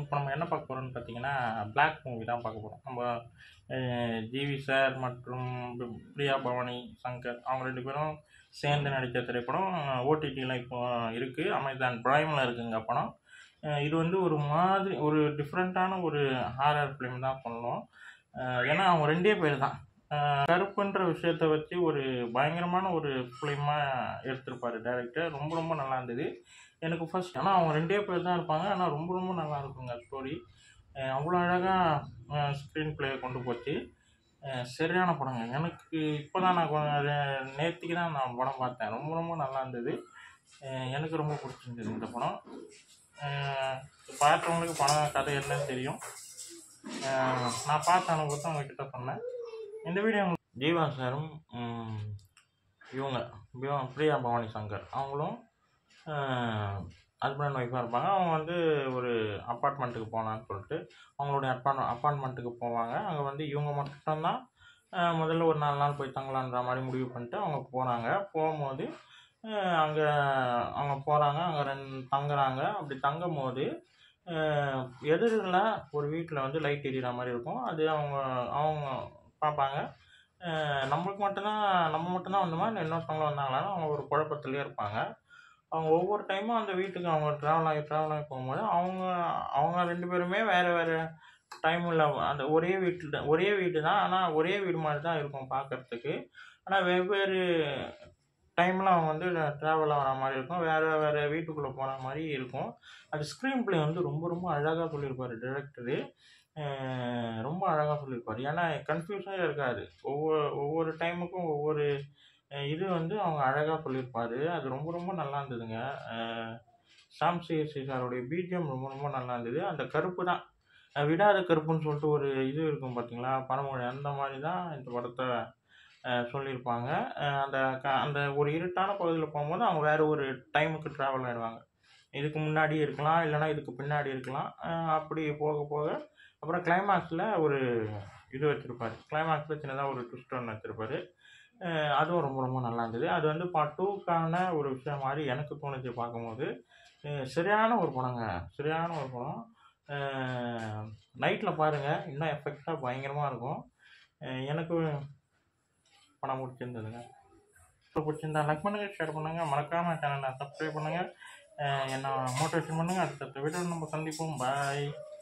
இப்போ நம்ம என்ன பார்க்க போகிறோம்னு பார்த்தீங்கன்னா பிளாக் மூவி தான் பார்க்க போகிறோம் நம்ம அஹ், ஜிவி சார் மற்றும் பி- பிரியா பவானி சங்கர் அவங்க ரெண்டு பேரும் சேர்ந்து நடித்த திரைப்படம் ஓடிடியில் இப்போ இருக்குது அமேசான் ப்ரைமில் இருக்குங்க படம் அஹ், இது வந்து ஒரு மாதிரி ஒரு டிஃப்ரெண்ட்டான ஒரு ஹாரர் ஃபிலிம் தான் சொல்லணும் அஹ், ஏன்னா அவங்க ரெண்டே பேர் தான் அஹ், கருப்புன்ற விஷயத்தை வச்சு ஒரு பயங்கரமான ஒரு ஃபிலிமாக எடுத்திருப்பாரு டேரக்டர் ரொம்ப ரொம்ப நல்லா இருந்தது எனக்கு ஃபர்ஸ்ட் ஆனால் அவங்க ரெண்டே பேர் தான் இருப்பாங்க ஆனால் ரொம்ப ரொம்ப நல்லா இருக்குங்க ஸ்டோரி அவ்வளோ அழகாக ஸ்க்ரீன் ப்ளே கொண்டு போச்சு அஹ் சரியான படங்க எனக்கு இப்போ தான் நான் நேற்றுக்கு தான் நான் படம் பார்த்தேன் ரொம்ப ரொம்ப நல்லா இருந்தது அஹ் எனக்கு ரொம்ப பிடிச்சிருந்தது இந்த படம் அஹ் பார்த்தவங்களுக்கு படம் கதை என்னன்னு தெரியும் அஹ் நான் பார்த்த அனுபவத்தை உங்ககிட்ட சொன்னேன் இந்த வீடியோ உங்களுக்கு ஜீவா சாரும் ம், இவங்க பியா- பிரியா பவானி சங்கர் அவங்களும் ஹஸ்பண்ட் அண்ட் ஒய்ஃபாக இருப்பாங்க அவங்க வந்து ஒரு அப்பார்ட்மெண்ட்டுக்கு போகலான்னு சொல்லிட்டு அவங்களுடைய அப்பார்ட் அப்பார்ட்மெண்ட்டுக்கு போவாங்க அங்கே வந்து இவங்க மட்டும்தான் அஹ், முதல்ல ஒரு நாலு நாள் போய் தங்கலான்ற மாதிரி முடிவு பண்ணிட்டு அவங்க போகிறாங்க போகும்போது அங்கே அவங்க போகிறாங்க அங்கே ரெண்டு தங்குறாங்க அப்படி தங்கும் போது எதிரில் ஒரு வீட்டில் வந்து லைட் எரியிற மாதிரி இருக்கும் அது அவங்க அவங்க பார்ப்பாங்க அஹ், நம்மளுக்கு மட்டும்தான் நம்ம மட்டும்தான் வந்தோமா இல்லை இன்னொருத்தவங்களும் வந்தாங்களான்னு அவங்க ஒரு குழப்பத்திலே இருப்பாங்க அவங்க ஒவ்வொரு டைமும் அந்த வீட்டுக்கு அவங்க ட்ராவல் ஆகி ட்ராவல் ஆகி போகும்போது அவங்க அவங்க ரெண்டு பேருமே வேறு வேறு டைமில் அந்த ஒரே வீட்டில் ஒரே வீடு தான் ஆனால் ஒரே வீடு மாதிரி தான் இருக்கும் பார்க்கறதுக்கு ஆனால் வெவ்வேறு டைமில் அவங்க வந்து ட்ராவல் ஆகிற மாதிரி இருக்கும் வேறு வேறு வீட்டுக்குள்ளே போன மாதிரி இருக்கும் அது ஸ்க்ரீன் ப்ளே வந்து ரொம்ப ரொம்ப அழகாக சொல்லியிருப்பார் டிரெக்டரு ரொம்ப அழகாக சொல்லியிருப்பார் ஏன்னா கன்ஃபியூஸாக இருக்காது ஒவ்வொரு ஒவ்வொரு டைமுக்கும் ஒவ்வொரு அஹ், இது வந்து அவங்க அழகாக சொல்லியிருப்பாரு அது ரொம்ப ரொம்ப நல்லா இருந்ததுங்க அஹ், சாம் சிஎஸ்சி சாருடைய பிஜிஎம் ரொம்ப ரொம்ப நல்லா இருந்தது அந்த கருப்பு தான் அஹ், விடாத கருப்புன்னு சொல்லிட்டு ஒரு இது இருக்கும் பார்த்தீங்களா பழமொழி அந்த மாதிரி தான் இந்த படத்தை அஹ், சொல்லியிருப்பாங்க அஹ், அந்த க அந்த ஒரு இருட்டான பகுதியில் போகும்போது அவங்க வேறு ஒரு டைமுக்கு ட்ராவல் ஆகிடுவாங்க இதுக்கு முன்னாடி இருக்கலாம் இல்லைன்னா இதுக்கு பின்னாடி இருக்கலாம் அஹ், அப்படி போக போக அப்புறம் கிளைமாக்ஸில் ஒரு இது வச்சுருப்பாரு கிளைமாக்ஸில் சின்னதாக ஒரு ட்விஸ்ட் ஒன்று வச்சுருப்பாரு அஹ் அதுவும் ரொம்ப ரொம்ப நல்லா இருந்தது அது வந்து பார்ட் டூக்கான ஒரு விஷயம் மாதிரி எனக்கு தோணுச்சு பார்க்கும்போது அஹ் சரியான ஒரு படங்க சரியான ஒரு படம் நைட்டில் பாருங்கள் இன்னும் எஃபெக்டாக பயங்கரமாக இருக்கும் அஹ் எனக்கு படம் பிடிச்சிருந்ததுங்க இப்போ பிடிச்சிருந்தா லைக் பண்ணுங்கள் ஷேர் பண்ணுங்கள் மறக்காமல் சேனலை சப்ஸ்கிரைப் பண்ணுங்கள் என்ன மோட்டிவேஷன் பண்ணுங்கள் அடுத்தடுத்த வீடியோ நம்ம சந்திப்போம் பாய்